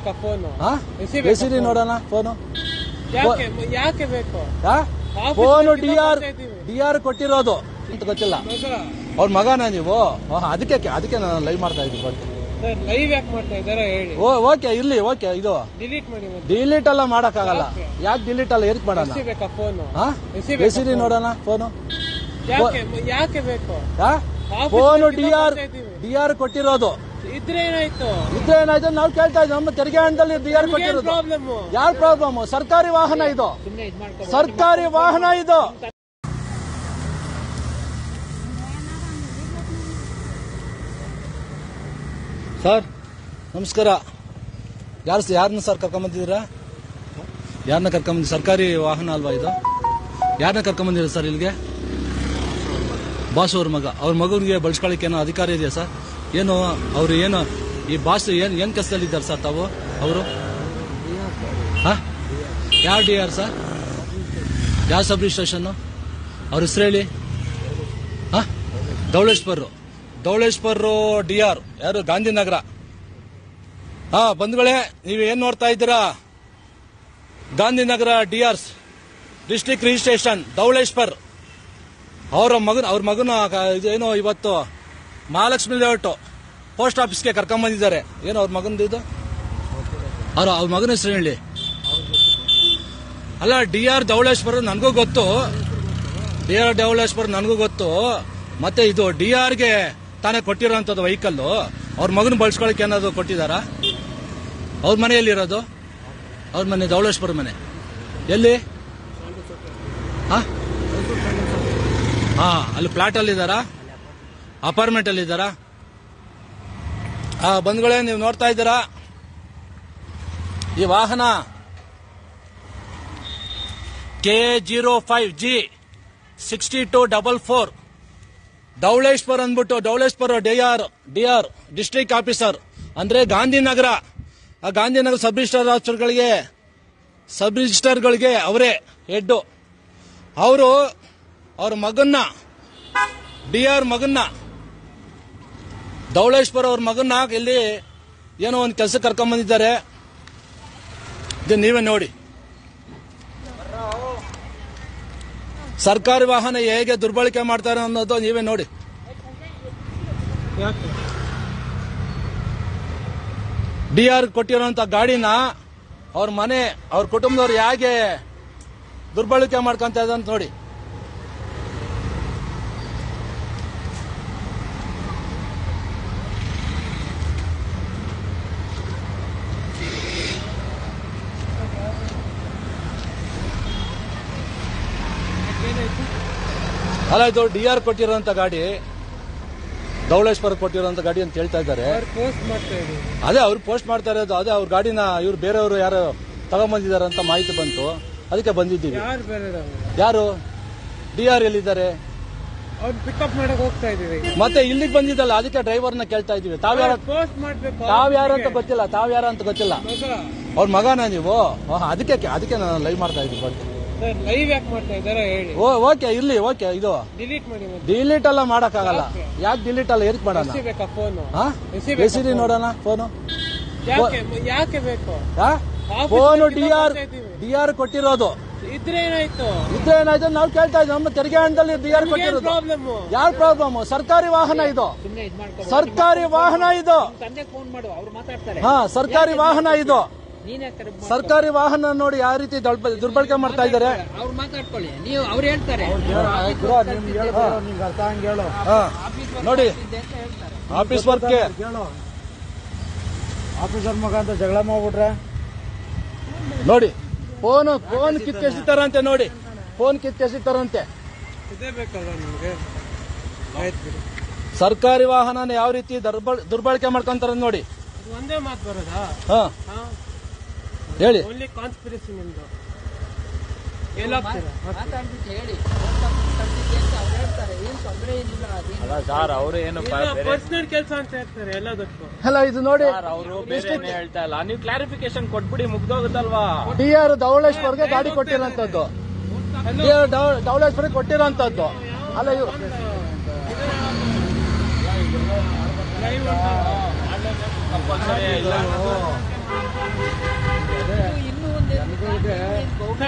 ಬೇಕಾ ಫೋನು ಹಾ ಎಸಿಬೇಕಾ ಎಸಿರಿ ನೋಡೋಣ ಫೋನು ಯಾಕೆ ಯಾಕೆ ಬೇಕು ಹಾ ಆಫೀಸ್ ಫೋನು ಬಗ್ಗೆ ಡಿ ಆರ್ ಮಾತಾಡ್ತಿದೀವಿ. ಡಿ ಆರ್ ಕೊಟ್ಟಿರೋದು ಅಂತ ಗೊತ್ತಿಲ್ಲ ಮಗ ಅವ್ರ ಮಗನ ನೀವು ಓಹ್, ಅದಕ್ಕೆ ಅದಕ್ಕೆ ನಾನು ಲೈವ್ ಮಾಡ್ತಾ ಇದ್ದೀನಿ ಬಗ್ಗೆ ಸರ್ ಲೈವ್ ಯಾಕೆ ಮಾಡ್ತಾ ಇದಾರೆ ಹೇಳಿ ಓ ಓಕೆ ಇರ್ಲಿ ಓಕೆ ಇದು ಡಿಲೀಟ್ ಮಾಡಿ ಮತ್ತೆ ಡಿಲೀಟ್ ಎಲ್ಲ ಮಾಡಕ್ಕಾಗಲ್ಲ ಯಾಕೆ ಡಿಲೀಟ್ ಎಲ್ಲ ಎದಕ್ ಮಾಡೋಣ ಎಸಿಬೇಕಾ ಫೋನು ಹಾ ಎಸಿಬೇಕಾ ಎಸಿರಿ ನೋಡೋಣ ಫೋನು ಯಾಕೆ ಯಾಕೆ ಬೇಕು ಹಾ ಆಫೀಸ್ ಫೋನು ಬಗ್ಗೆ ಡಿ ಆರ್ ಮಾತಾಡ್ತಿದೀವಿ. ಡಿ ಆರ್ ಕೊಟ್ಟಿರೋದು ಇದ್ರೆ ಏನಾಯ್ತು ಇದ್ರೆ ಏನಾಯ್ತು ನಾವು ಕೇಳ್ತಾ ಇದ್ದೀವಿ ನಮ್ಮ ತೆರಿಗೆ ಹಣದಲ್ಲಿ ಡಿ ಆರ್ ಏನ್ ಕೊಟ್ಟಿರೋದು ಪ್ರಾಬ್ಲಮ್ ಯಾವ ಪ್ರಾಬ್ಲಮ್ ಸರ್ಕಾರಿ ವಾಹನ ಇದು ಸರ್ಕಾರಿ ವಾಹನ ಇದು ಸರ್ ನಮಸ್ಕಾರ ಯಾರು ಯಾರನ್ನ ಸರ್ ಕರ್ಕೊಂಬಂದಿದ್ದೀರಾ ಯಾರನ್ನ ಕರ್ಕೊಂಬಂದಿ ಸರ್ಕಾರಿ ವಾಹನ ಅಲ್ವಾ ಇದು ಯಾರನ್ನ ಕರ್ಕೊಂಬಂದಿರ ಸರ್ ಇಲ್ಲಿಗೆ ಬಾಸ್ ಅವ್ರ ಮಗ ಅವ್ರ ಮಗನಿಗೆ ಬಳಸ್ಕೊಳ್ಳಿಕ್ಕೆ ಏನೋ ಅಧಿಕಾರ ಇದೆಯಾ ಸರ್ ಏನು ಅವರು ಏನು ಈ ಬಾಸ್ ಏನು ಏನು ಕೆಲಸದಲ್ಲಿದ್ದಾರೆ ಸರ್ ತಾವು ಅವರು ಹಾ ಯಾವ ಡಿ ಆರ್ ಸರ್ ಯಾವ ಸಬ್ ಸ್ಟೇಷನ್ನು ಅವ್ರ ಹೆಸರು ಹೇಳಿ ಹಾ ಧವಳೇಶ್ವರ್ ಧವಳೇಶ್ವರ್ ಡಿ ಆರ್ ಯಾರು ಗಾಂಧಿನಗರ ಹಾ ಬಂಧುಗಳೇ ನೀವು ಏನ್ ನೋಡ್ತಾ ಇದ್ದೀರಾ Gandhinagar D R's district registration Dhavaleshwar ಅವರ ಮಗನ ಅವ್ರ ಮಗನ ಕ- ಇದೇನೋ ಇವತ್ತು ಮಹಾಲಕ್ಷ್ಮಿ ಲೇಔಟ್ ಪೋಸ್ಟ್ ಆಫೀಸ್ಗೆ ಕರ್ಕೊಂಬಂದಿದ್ದಾರೆ ಏನು ಅವ್ರ ಮಗನದು ಇದು ಅವ್ರ ಅವ್ರ ಮಗನ ಹೆಸರು ಹೇಳಿ ಅಲ್ಲ ಡಿ ಆರ್ ಧವಳೇಶ್ವರ್ ನನಗೂ ಗೊತ್ತು ಡಿ ಆರ್ ಧವಳೇಶ್ವರ್ ನನಗೂ ಗೊತ್ತು ಮತ್ತೆ ಇದು ಡಿ ಆರ್ಗೆ ತಾನೇ ಕೊಟ್ಟಿರೋಂಥದ್ದು ವೆಹಿಕಲ್ ಅವ್ರ ಮಗನ ಬಳಸ್ಕೊಳಕ್ಕೆ ಏನಾದ್ರು ಕೊಟ್ಟಿದ್ದಾರಾ ಅವ್ರ ಮನೆಯಲ್ಲಿರೋದು ಅವ್ರ ಮನೆ ಧವಳೇಶ್ವರ ಮನೆ ಎಲ್ಲಿ ಹಾ ಹಾ ಅಲ್ಲಿ ಫ್ಲಾಟ್ ಅಲ್ಲಿ ಇದ್ದಾರಾ ಅಪಾರ್ಟ್ಮೆಂಟ್ ಅಲ್ಲಿ ಇದ್ದಾರಾ ಹಾ ಬಂಧುಗಳೇ ನೀವು ನೋಡ್ತಾ ಇದ್ದೀರಾ ಈ ವಾಹನ K zero five G sixty two double four Dhavaleshwar ಅಂದ್ಬಿಟ್ಟು Dhavaleshwar D R D R district officer ಅಂದ್ರೆ ಗಾಂಧಿನಗರ ಆ ಗಾಂಧಿನಗರ ಸಬ್ ರಿಜಿಸ್ಟರ್ ಆಫೀಸರ್ಗಳಿಗೆ ಸಬ್ ರಿಜಿಸ್ಟರ್ಗಳಿಗೆ ಅವರೇ ಹೆಡ್ಡು ಅವರು ಅವ್ರ ಮಗನ್ನ ಡಿ ಆರ್ ಮಗನ್ನ ಧವಳೇಶ್ವರ್ ಅವ್ರ ಮಗನ್ನ ಇಲ್ಲಿ ಏನೋ ಒಂದು ಕೆಲಸ ಕರ್ಕೊಂಬಂದಿದ್ದಾರೆ ಇದು ನೀವೇ ನೋಡಿ ಸರ್ಕಾರಿ ವಾಹನ ಹೇಗೆ ದುರ್ಬಳಕೆ ಮಾಡ್ತಾರೆ ಅನ್ನೋದು ನೀವೇ ನೋಡಿ ಯಾಕೆ ಡಿ ಆರ್ ಕೊಟ್ಟಿರೋಂಥ ಗಾಡಿನ ಅವ್ರ ಮನೆ ಅವ್ರ ಕುಟುಂಬದವ್ರು ಹೇಗೆ ದುರ್ಬಳಕೆ ಮಾಡ್ಕೊಂತ ಇದ್ದಾರೆ ಅಂತ ನೋಡಿ ಏನಾಯ್ತು ಅಲ್ಲ ಇದು ಡಿ ಆರ್ ಕೊಟ್ಟಿರೋಂಥ ಗಾಡಿ ಧವಳೇಶ್ವರ ಕೊಟ್ಟಿರೋಂಥ ಗಾಡಿ ಅಂತ ಹೇಳ್ತಾ ಇದ್ದಾರೆ ಅವ್ರು ಪೋಸ್ಟ್ ಮಾಡ್ತಾ ಇದ್ದೀವಿ ಅದೇ ಅವ್ರು ಪೋಸ್ಟ್ ಮಾಡ್ತಾ ಇರೋದು ಅದೇ ಅವ್ರ ಗಾಡಿನ ಇವ್ರು ಬೇರೆಯವರು ಯಾರು ತಗೊಂಬಂದಿದ್ದಾರೆ ಅಂತ ಮಾಹಿತಿ ಬಂತು ಅದಕ್ಕೆ ಬಂದಿದ್ದೀವಿ ಯಾರು ಬೇರೆ ಯಾರು ಡಿ ಆರ್ ಎಲ್ಲಿದ್ದಾರೆ ಅವ್ರು ಪಿಕಪ್ ಮಾಡಕ್ ಹೋಗ್ತಾ ಇದೀವಿ ಮತ್ತೆ ಇಲ್ಲಿಗೆ ಬಂದಿದ್ದಲ್ಲ ಅದಕ್ಕೆ ಡ್ರೈವರ್ನ ಕೇಳ್ತಾ ಇದೀವಿ ತಾವ್ಯಾರ ಪೋಸ್ಟ್ ಮಾಡ್ಬೇಕು ತಾವ್ಯಾರು ಅಂತ ಗೊತ್ತಿಲ್ಲ ತಾವ್ಯಾರ ಅಂತ ಗೊತ್ತಿಲ್ಲ ಮಗ ಅವ್ರ ಮಗನ ನೀವು ಓಹ್, ಅದಕ್ಕೆ ಅದಕ್ಕೆ ನಾನು ಲೈವ್ ಮಾಡ್ತಾ ಇದ್ದೀನಿ ಬಗ್ಗೆ ಸರ್ ಲೈವ್ ಯಾಕೆ ಮಾಡ್ತಾ ಇದಾರೆ ಹೇಳಿ ಓ ಓಕೆ ಇರ್ಲಿ ಓಕೆ ಇದು ಡಿಲೀಟ್ ಮಾಡಿ ಮತ್ತೆ ಡಿಲೀಟ್ ಎಲ್ಲ ಮಾಡಕ್ಕಾಗಲ್ಲ ಯಾಕೆ ಡಿಲೀಟ್ ಎಲ್ಲ ಎದಕ್ ಮಾಡೋಣ ಎಸಿಬೇಕಾ ಫೋನು ಹಾ ಎಸಿಬೇಕಾ ಎಸಿರಿ ನೋಡೋಣ ಫೋನು ಯಾಕೆ ಯಾಕೆ ಬೇಕು ಹಾ ಆಫೀಸ್ ಫೋನು ಬಗ್ಗೆ ಡಿ ಆರ್ ಮಾತಾಡ್ತಿದೀವಿ. ಡಿ ಆರ್ ಕೊಟ್ಟಿರೋದು ಇದ್ರೆ ಏನಾಯ್ತು ಇದ್ರೆ ಏನಾಯ್ತು ನಾವು ಕೇಳ್ತಾ ಇದ್ದೀವಿ ನಮ್ಮ ತೆರಿಗೆ ಹಣದಲ್ಲಿ ಡಿ ಆರ್ ಏನ್ ಕೊಟ್ಟಿರೋದು ಪ್ರಾಬ್ಲಮ್ ಯಾವ ಪ್ರಾಬ್ಲಮ್ ಸರ್ಕಾರಿ ವಾಹನ ಇದು ಸುಮ್ನೆ ಇದ್ ಮಾಡ್ಕೊ ಸರ್ಕಾರಿ ವಾಹನ ಇದು ತಂದೆ ಫೋನ್ ಮಾಡು ಅವ್ರು ಮಾತಾಡ್ತಾರೆ ಹಾ ಸರ್ಕಾರಿ ವಾಹನ ಇದು ನೀನ್ ಯಾಕೆ ಕರೆ- ಸರ್ಕಾರಿ ವಾಹನ ನೋಡಿ ಯಾವ ರೀತಿ ದಳ್ಬ- ದುರ್ಬಳಕೆ ಮಾಡ್ತಾ ಇದ್ದಾರೆ ಅವ್ರು ಮಾತಾಡ್ಕೊಳ್ಳಿ ನೀವು ಅವ್ರು ಹೇಳ್ತಾರೆ ಹಾ. ನೋಡಿ ಆಫೀಸ್ ವರ್ಕ್ಗೆ ಆಫೀಸರ್ ಮಗ ಅಂತ ಜಗಳ ಮಾಡ್ಬಿಟ್ರೆ ನೋಡಿ ಫೋನ್ ಫೋನ್ ಕಿತ್ಕೆಸಿತಾರಂತೆ ನೋಡಿ ಫೋನ್ ಕಿತ್ಕೆಸಿತಾರಂತೆ ಇದೇ ಬೇಕಲ್ಲ ನಿಮ್ಗೆ ಆಯ್ತು ಬಿಡಿ ಸರ್ಕಾರಿ ವಾಹನ ಯಾವ ರೀತಿ ದರ್ಬಳ- ದುರ್ಬಳಕೆ ಮಾಡ್ಕೊಂತಾರ ನೋಡಿ ಅದು ಒಂದೇ ಮಾತು ಬರೋದಾ ಹಾ ಹಾ ಹೇಳಿ ಓನ್ಲಿ ಕಾನ್ಸ್ಪಿರಸಿ ನಿಮ್ದು ಎಲ್ಲೋಗ್ತೀರಾ ಮಾತಾಡ್ಬಿಟ್ಟು ಹೇಳಿ ಕಳ್ಸಿದ್ದೆ ಅಂತ ಅವ್ರು ಹೇಳ್ತಾರೆ ಏನ್ ತೊಂದ್ರೆ ಏನಿಲ್ಲ ಅದೇನು ಸರ್ ಅವರು ಏನು ಪರ್ಸನಲ್ ಕೆಲಸ ಅಂತ ಹೇಳ್ತಾರೆ ಎಲ್ಲದಕ್ಕೂ ಅಲ್ಲ ಇದು ನೋಡಿ ಅವರು ಬೇರೆ ಹೇಳ್ತಾ ಇಲ್ಲ ನೀವು ಕ್ಲಾರಿಫಿಕೇಶನ್ ಕೊಟ್ಬಿಡಿ ಮುಗ್ದೋಗುತ್ತಲ್ವಾ ಡಿ ಆರ್ ಧವಳೇಶ್ವರ್ಗೆ ಗಾಡಿ ಕೊಟ್ಟಿರೋಂಥದ್ದು ಡಿ ಆರ್ ಧವಳೇಶ್ವರ್ಗೆ ಕೊಟ್ಟಿರೋಂಥದ್ದು ಅಲ್ಲ ಇವ್ರು ಲೈವ್ ಕಂಪಲ್ಸರಿ ಇಲ್ಲ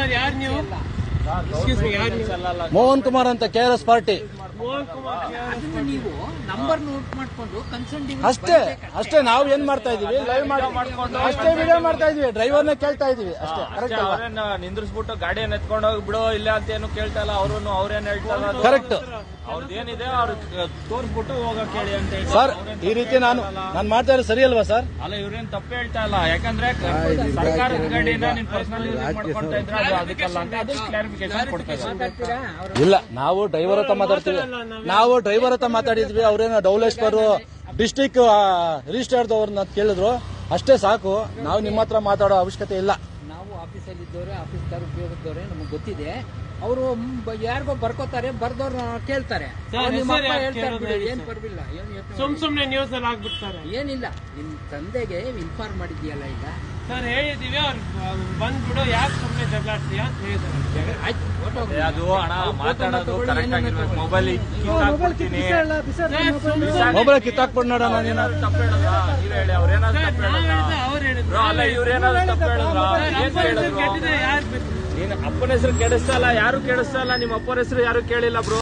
ಸರ್ ಯಾರು ನೀವು ಅಲ್ಲಲ್ಲ ಮೋಹನ್ ಕುಮಾರ್ ಅಂತ K R S party Mohan Kumar ಅದನ್ನ ನೀವು ನಂಬರ್ ನೋಟ್ ಮಾಡ್ಕೊಂಡು ಕನ್ಸರ್ನ್ ಅಷ್ಟೇ ಅಷ್ಟೇ ನಾವು ಏನ್ ಮಾಡ್ತಾ ಇದೀವಿ ಲೈವ್ ಮಾಡಿ ಅಷ್ಟೇ ವಿಡಿಯೋ ಮಾಡ್ತಾ ಇದೀವಿ ಡ್ರೈವರ್ನ ಕೇಳ್ತಾ ಇದೀವಿ ಅಷ್ಟೇ ಕರೆಕ್ಟ್ ಅಲ್ವಾ ಅವ್ರೇನ್ ನಿಂದ್ರಿಸ್ಬಿಟ್ಟು ಗಾಡಿಯನ್ನ ಎತ್ಕೊಂಡು ಹೋಗಿ ಬಿಡು ಇಲ್ಲ ಅಂತ ಏನು ಕೇಳ್ತಾ ಇಲ್ಲ ಅವ್ರು ಅವ್ರೇನ್ ಹೇಳ್ತಾರ ಕರೆಕ್ಟ್ ಅವ್ರದ್ದೇನಿದೆ ಅವ್ರು ತೋರ್ಸ್ಬಿಟ್ಟು ಹೋಗಕ್ ಹೇಳಿ ಅಂತ ಹೇಳಿ ಸರ್ ಈ ರೀತಿ ನಾನು ನಾನು ಮಾಡ್ತಾ ಇರೋದು ಸರಿ ಅಲ್ವಾ ಸರ್ ಅಲ್ಲ ಇವ್ರೇನ್ ತಪ್ಪು ಹೇಳ್ತಾ ಇಲ್ಲ ಯಾಕಂದ್ರೆ ಸರ್ಕಾರದ ಗಾಡಿನ ನೀನ್ ಪರ್ಸನಲ್ ಯೂಸ್ ಮಾಡ್ಕೊಂತ ಇದ್ರೆ ಅದು ಅದಕ್ಕಲ್ಲ ಅಂತ ಅದು ಕ್ಲಾರಿಫಿಕೇಶನ್ ಕೊಡ್ತಾ ಇದ್ದಾರೆ ಇಲ್ಲ ನಾವು ಡ್ರೈವರ್ ಹತ್ರ ಮಾತಾಡ್ತೀವಿ ನಾವು ಡ್ರೈವರ್ ಹತ್ರ ಮಾತಾಡಿದ್ವಿ ಅವ್ರೇನೋ ಡೌಲೇಶ್ವರ್ ಡಿಸ್ಟಿಕ್ ರಿಜಿಸ್ಟರ್ದವ್ರನ್ನ ಕೇಳಿದ್ರು ಅಷ್ಟೇ ಸಾಕು ನಾವು ನಿಮ್ಮ ಹತ್ರ ಮಾತಾಡೋ ಅವಶ್ಯಕತೆ ಇಲ್ಲ ನಾವು ಆಫೀಸಲ್ಲಿ ಇದ್ದವ್ರೆ ಆಫೀಸ್ದಾರ ಉಪಯೋಗದವ್ರೆ ನಮಗೆ ಗೊತ್ತಿದೆ ಅವರು ಯಾರಿಗೋ ಬರ್ಕೋತಾರೆ ಬರ್ದವ್ರು ಕೇಳ್ತಾರೆ ಅವ್ರು ನಿಮ್ಮ ಅಪ್ಪ ಹೇಳ್ತಾರೆ ಬಿಡಿ, ಏನ್ ಪರ್ವಿಲ್ಲ ಏನ್ ಯೋಚ್ನೆ ಸುಮ್ ಸುಮ್ನೆ ನ್ಯೂಸ್ ಅಲ್ಲಿ ಆಗ್ಬಿಡ್ತಾರೆ ಮಾಡಿ. ಏನಿಲ್ಲ ನಿಮ್ ತಂದೆಗೆ ಇನ್ಫಾರ್ಮ್ ಮಾಡಿದ್ಯಲ್ಲ ಈಗ ಸರ್ ಹೇಳಿದೀವಿ ಅವ್ರು ಬಂದ್ಬಿಡು ಯಾಕೆ ಸುಮ್ನೆ ಜಗಳಾಡ್ತೀಯ ಅಂತ ಹೇಳಿದ್ದಾರೆ ಆಯ್ತು photo ಏ, ಅದು ಹಣ ಅವ್ರ photo ಮಾತಾಡೋದು ತಗೊಳ್ಳಿ, ಕರೆಕ್ಟ್ ಏನೇನೋ ಆಗಿರ್ಬೇಕು ತಗೊಳ್ಳಿ. ಮೊಬೈಲ್ ಕಿತ್ತಾಕ್ಬಿಡ್ತೀನಿ ಮೊಬೈಲ್ ಕಿತ್ತಾಕ್ಬಿಟ್ಟು ನೋಡೋಣ ನೀನು ತಪ್ಪು ಹೇಳಿದ್ರ ನೀವ್ ಹೇಳಿ ಅವ್ರೇನಾದ್ರು ತಪ್ಪು ಹೇಳಿದ್ರ ಅವ್ರು ಹೇಳಿದ್ರು ಬ್ರೋ, ಅಲ್ಲ ಇವ್ರೇನಾದ್ರು ತಪ್ಪು ಹೇಳಿದ್ರ ಏನ್ ಹೇಳಿದ್ರು ಕೆಟ್ಟಿದ್ರೆ ಯಾರು ಬೇಕು ನೀನ್ ಅಪ್ಪನ ಹೆಸರು ಕೆಡಿಸ್ತಾ ಇಲ್ಲ ಯಾರು ಕೆಡಿಸ್ತಾ ಇಲ್ಲ ನಿಮ್ಮ ಅಪ್ಪನ ಹೆಸರು ಯಾರು ಕೇಳಿಲ್ಲ ಬ್ರೋ